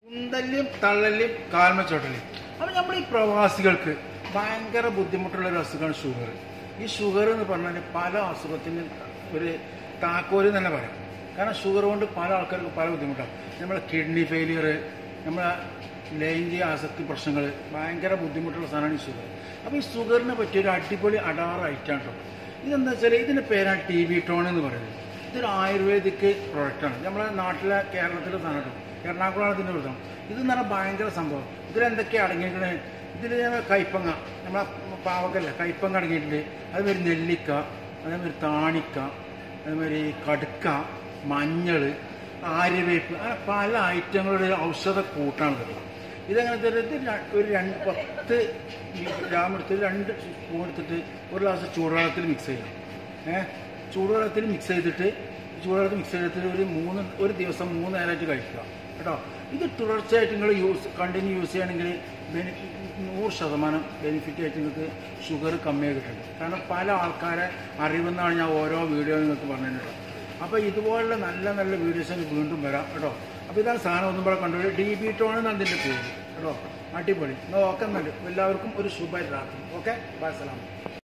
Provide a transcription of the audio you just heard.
ഉന്തല്യം തള്ളല്യം കാൽമച്ചോട്ടലും അപ്പം നമ്മൾ ഈ പ്രവാസികൾക്ക് ഭയങ്കര ബുദ്ധിമുട്ടുള്ള ഒരു അസുഖമാണ് ഷുഗർ ഈ ഷുഗർ എന്ന് പറഞ്ഞാൽ പല അസുഖത്തിനും ഒരു താക്കോല് തന്നെ പറയാം കാരണം ഷുഗർ കൊണ്ട് പല ആൾക്കാർക്ക് പല ബുദ്ധിമുട്ടാണ് നമ്മളെ കിഡ്നി ഫെയിലിയർ നമ്മളെ ലൈംഗിക ആസക്തി പ്രശ്നങ്ങൾ ഭയങ്കര ബുദ്ധിമുട്ടുള്ള സാധനമാണ് ഈ ഷുഗർ അപ്പോൾ ഈ ഷുഗറിനെ പറ്റിയ ഒരു അടിപൊളി അടാറ് ഐറ്റാണ് കേട്ടോ ഇതെന്താ വെച്ചാൽ ഇതിൻ്റെ പേരാണ് ടി ബി ടോൺ എന്ന് പറയുന്നത് ഇതൊരു ആയുർവേദിക് പ്രോഡക്റ്റാണ് നമ്മളെ നാട്ടിലെ കേരളത്തിലെ സാധനം കേട്ടോ എറണാകുളമാണ് ഇതിൻ്റെ ഉത്സവം ഇത് എന്ന് പറഞ്ഞാൽ ഭയങ്കര സംഭവം ഇതിലെന്തൊക്കെയാണ് അടങ്ങിയിരിക്കുന്നത് ഇതിൽ ഞങ്ങൾ കൈപ്പങ്ങ നമ്മളെ പാവക്കല്ല കൈപ്പങ്ങ അടങ്ങിയിട്ടുണ്ട് അതേമാതിരി നെല്ലിക്ക അതേമാതിരി താണിക്ക അതേമാതിരി കടുക്ക മഞ്ഞൾ ആര്യവേപ്പ് അങ്ങനെ പല ഐറ്റങ്ങളുടെ ഒരു ഔഷധ കൂട്ടാണ് ഇത് ഇതെങ്ങനെ വെച്ചാൽ ഇത് ര- ഒരു രണ്ട് പത്ത് ഗ്രാം എടുത്ത് രണ്ട് സ്പൂൺ എടുത്തിട്ട് ഒരു ഗ്ലാസ് ചൂടുവെള്ളത്തിൽ മിക്സ് ചെയ്യണം ഏഹ് ചൂടുവെള്ളത്തിൽ മിക്സ് ചെയ്തിട്ട് ചൂടുവെള്ളത്തിൽ മിക്സ് ചെയ്തിട്ട് ഒരു മൂന്ന് ഒരു ദിവസം മൂന്ന് നേരമായിട്ട് കഴിക്കുക കേട്ടോ ഇത് തുടർച്ചയായിട്ട് നിങ്ങൾ യൂസ് കണ്ടിന്യൂ യൂസ് ചെയ്യുകയാണെങ്കിൽ ബെനിഫി നൂറ് ശതമാനം ബെനിഫിറ്റ് ആയിട്ട് നിങ്ങൾക്ക് ഷുഗർ കമ്മിയായി കിട്ടുന്നുണ്ട് കാരണം പല ആൾക്കാരെ അറിവെന്നാണ് ഞാൻ ഓരോ വീഡിയോ നിങ്ങൾക്ക് പറഞ്ഞിട്ടുള്ളത് അപ്പോൾ ഇതുപോലുള്ള നല്ല നല്ല വീഡിയോസ് വീണ്ടും വരാം കേട്ടോ അപ്പോൾ ഇതാണ് സാധനം ഒന്നും കൂടെ കണ്ടു ഡി ബി ടോൺ എന്നാണ് അതിൻ്റെ പേര് കേട്ടോ അടിപൊളി എന്നാൽ ഓക്കെ എന്നാൽ എല്ലാവർക്കും ഒരു ശുഭ രാത്രി ഓക്കെ ബൈ സലാം